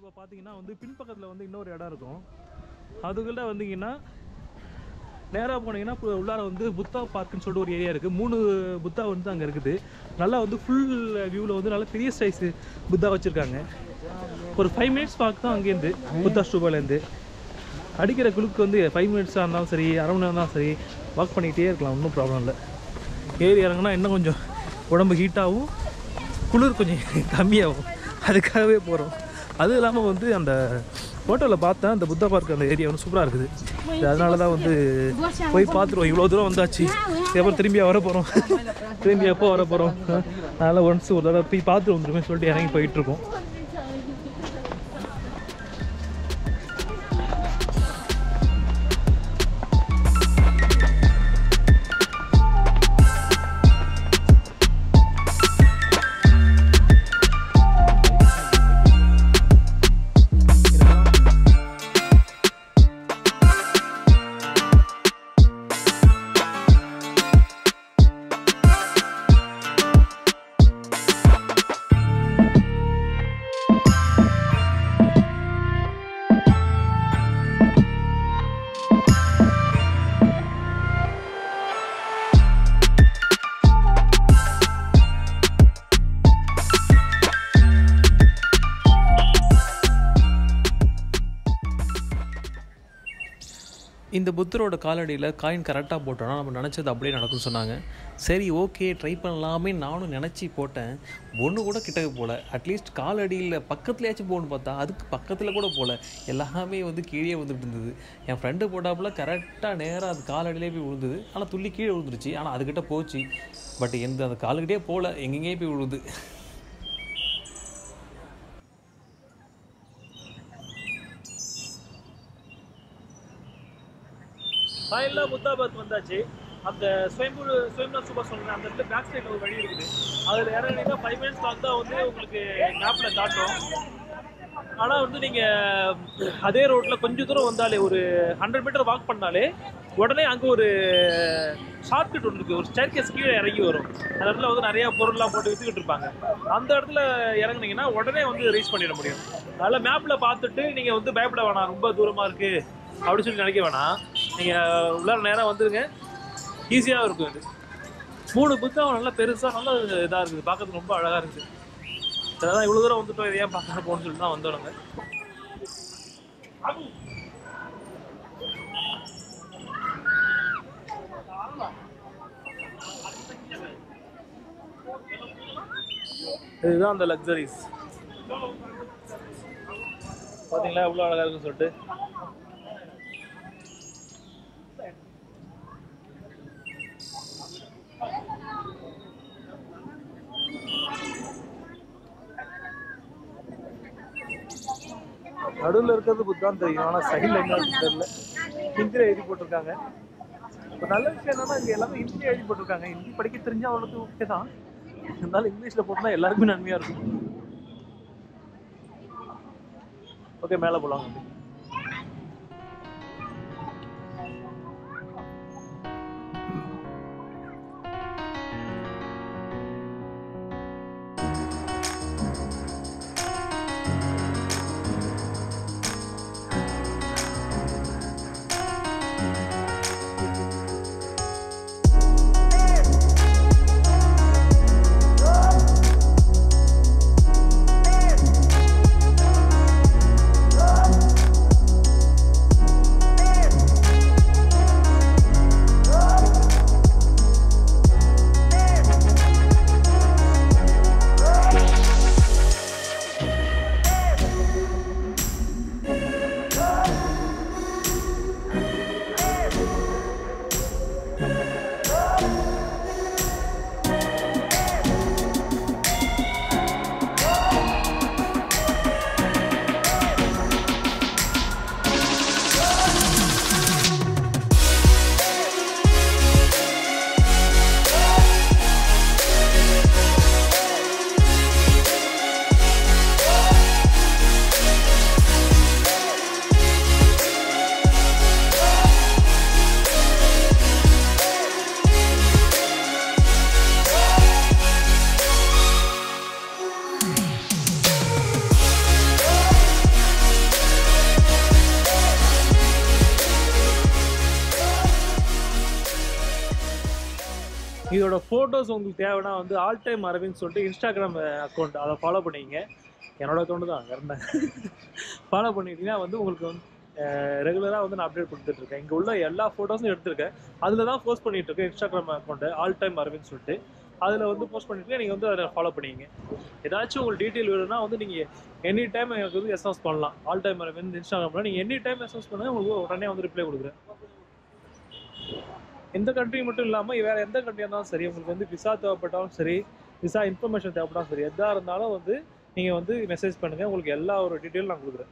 இப்போ பார்த்தீங்கன்னா வந்து பின்பக்கத்தில் வந்து இன்னொரு இடம் இருக்கும் அதுக்குள்ளே வந்தீங்கன்னா நேராக போனீங்கன்னா இப்போ உள்ளார வந்து புத்தா பார்க்குன்னு சொல்லிட்டு ஒரு ஏரியா இருக்குது மூணு புத்தா வந்து அங்கே இருக்குது நல்லா வந்து ஃபுல் வியூவில் வந்து நல்லா பெரிய சைஸு புத்தா வச்சுருக்காங்க ஒரு ஃபைவ் மினிட்ஸ் வாக் தான் அங்கேருந்து புத்தா ஸ்டூபாலேருந்து அடிக்கிற குளுக்கு வந்து ஃபைவ் மினிட்ஸாக இருந்தாலும் சரி அரை மணி நேரம் இருந்தாலும் சரி வாக் பண்ணிக்கிட்டே இருக்கலாம் ஒன்றும் ப்ராப்ளம் இல்லை ஏறி இறங்குனா இன்னும் கொஞ்சம் உடம்பு ஹீட்டாகவும் குளிர் கொஞ்சம் கம்மியாகும் அதுக்காகவே போகிறோம் அதுவும் இல்லாமல் வந்து அந்த ஹோட்டலில் பார்த்தேன் அந்த புத்தா பார்க் அந்த ஏரியா வந்து சூப்பராக இருக்குது அதனால தான் வந்து போய் பார்த்துருவோம் இவ்வளோ தூரம் வந்தாச்சு அப்புறம் திரும்பி வர போகிறோம் திரும்பி எப்போ வர போகிறோம் அதனால் ஒன்ஸ் ஒரு தடவை போய் பார்த்துட்டு வந்துருமே சொல்லிட்டு இறங்கி போயிட்டுருக்கோம் இந்த புத்தரோட காலடியில் காயின் கரெக்டாக போட்டோன்னா நம்ம நினச்சது அப்படியே நடக்கும்னு சொன்னாங்க சரி ஓகே ட்ரை பண்ணலாமே நானும் நினச்சி போட்டேன் ஒன்று கூட கிட்டக்க போகல அட்லீஸ்ட் காலடியில் பக்கத்துலேயாச்சும் போகணும்னு பார்த்தா அதுக்கு பக்கத்தில் கூட போகல எல்லாமே வந்து கீழே வந்துட்டு இருந்தது என் ஃப்ரெண்டு போட்டாப்புல கரெக்டாக நேராக அது காலடியிலே போய் விழுந்தது ஆனால் துள்ளி கீழே விழுந்துருச்சு ஆனால் அதுக்கிட்ட போச்சு பட் எந்த அந்த காலுக்கிட்டே போகல எங்கெங்கேயே போய் விழுது ஃபைனலாக புத்தாபாத் வந்தாச்சு அந்த ஸ்வயம்பூர் ஸ்வயம்நாத் சூப்பர் சொல்லுங்க அந்த இடத்துல பேக் சைடில் ஒரு வழி இருக்குது அதில் இறங்கினீங்கன்னா ஃபைவ் மினிட்ஸ் வாக் தான் வந்து உங்களுக்கு மேப்பில் காட்டும் ஆனால் வந்து நீங்கள் அதே ரோட்டில் கொஞ்சம் தூரம் வந்தாலே ஒரு ஹண்ட்ரட் மீட்டர் வாக் பண்ணாலே உடனே அங்கே ஒரு ஷார்ட்கட் ஒன்று இருக்குது ஒரு ஸ்டேர்கேஸ் கீழே இறங்கி வரும் அந்த இடத்துல வந்து நிறையா பொருள்லாம் போட்டு விற்றுக்கிட்டு இருப்பாங்க அந்த இடத்துல இறங்குனீங்கன்னா உடனே வந்து ரீச் பண்ணிட முடியும் அதனால் மேப்பில் பார்த்துட்டு நீங்கள் வந்து பயப்பட வேணாம் ரொம்ப தூரமாக இருக்குது அப்படின்னு சொல்லி நினைக்க வேணாம் நீங்கள் உள்ளார நேராக வந்துருங்க ஈஸியாக இருக்கும் இது மூணு புத்தகம் நல்லா பெருசாக நல்ல இதாக இருக்குது பார்க்கறதுக்கு ரொம்ப அழகாக இருக்குது அதான் இவ்வளோ தூரம் வந்துட்டோம் இதை ஏன் பார்க்க போகணும்னு சொல்லிட்டு தான் வந்தோம் இதுதான் அந்த லக்ஸரிஸ் பார்த்தீங்களா எவ்வளோ அழகாக இருக்குன்னு சொல்லிட்டு நடுவில் இருக்கிறது புத்தான் தெரியும் ஆனால் சைடில் எங்க இருக்குன்னு தெரியல ஹிந்தியில் எழுதி போட்டிருக்காங்க இப்போ நல்ல விஷயம் என்னன்னா இங்கே எல்லாமே ஹிந்தியில் எழுதி போட்டிருக்காங்க ஹிந்தி படிக்க தெரிஞ்சா அவ்வளோக்கு ஓகே தான் இருந்தாலும் இங்கிலீஷில் போட்டால் எல்லாருக்குமே நன்மையாக இருக்கும் ஓகே மேலே போகலாம் இதோட ஃபோட்டோஸ் உங்களுக்கு தேவைன்னா வந்து ஆல் டைம் அரவிந்த் சொல்லிட்டு இன்ஸ்டாகிராம் அக்கௌண்ட் அதை ஃபாலோ பண்ணிக்கங்க என்னோட அக்கௌண்ட் தான் கரெக்டாக ஃபாலோ பண்ணிட்டீங்கன்னா வந்து உங்களுக்கு வந்து ரெகுலராக வந்து நான் அப்டேட் கொடுத்துட்டு இருக்கேன் இங்கே உள்ள எல்லா ஃபோட்டோஸும் எடுத்திருக்கேன் அதில் தான் போஸ்ட் பண்ணிட்டு இருக்கேன் Instagram account all time Aravind சொல்லிட்டு அதில் வந்து போஸ்ட் பண்ணிட்டு நீங்கள் வந்து அதை ஃபாலோ பண்ணிங்க ஏதாச்சும் உங்களுக்கு டீட்டெயில் வேணும்னா வந்து நீங்கள் எனி டைம் எனக்கு வந்து எஸ்எம்எஸ் பண்ணலாம் ஆல் டைம் அரவிந்த் இன்ஸ்டாகிராமில் நீங்கள் எனி டைம் எஸ்எம்எஸ் பண்ணுங்க உங்களுக்கு உடனே வந்து ரிப்ளை கொடுக்குறேன் எந்த கண்ட்ரி மட்டும் இல்லாமல் வேறு எந்த கண்ட்ரியாக இருந்தாலும் சரி உங்களுக்கு வந்து விசா தேவைப்பட்டாலும் சரி விசா இன்ஃபர்மேஷன் தேவைப்பட்டாலும் சரி எதாக இருந்தாலும் வந்து நீங்கள் வந்து மெசேஜ் பண்ணுங்கள் உங்களுக்கு எல்லா ஒரு டீட்டெயிலும் நான் கொடுக்குறேன்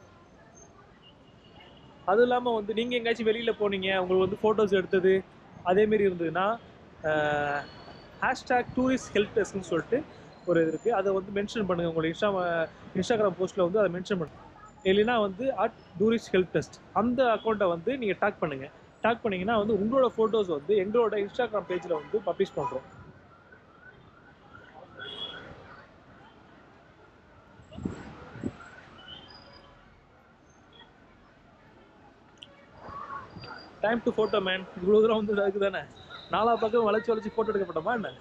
அதுவும் இல்லாமல் வந்து நீங்கள் எங்கேயாச்சும் வெளியில் போனீங்க உங்களுக்கு வந்து ஃபோட்டோஸ் எடுத்தது அதேமாரி இருந்ததுன்னா ஹேஷ்டேக் டூரிஸ்ட் ஹெல்ப் டெஸ்க்னு சொல்லிட்டு ஒரு இது இருக்குது அதை வந்து மென்ஷன் பண்ணுங்கள் உங்களுக்கு இன்ஸ்டா இன்ஸ்டாகிராம் போஸ்ட்டில் வந்து அதை மென்ஷன் பண்ணுங்க இல்லைன்னா வந்து அட் டூரிஸ்ட் ஹெல்ப் டெஸ்ட் அந்த அக்கௌண்ட்டை வந்து நீங்கள் டேக் பண்ணுங்கள் டேக் பண்ணீங்கன்னா வந்து உங்களோட ஃபோட்டோஸ் வந்து எங்களோட இன்ஸ்டாகிராம் பேஜில் வந்து பப்ளிஷ் பண்ணுறோம் டைம் டு ஃபோட்டோ மேன் இவ்வளோ தூரம் வந்து அதுக்கு தானே நாலா பக்கம் வளைச்சு வளைச்சு ஃபோட்டோ எடுக்கப்பட்டோமா என்ன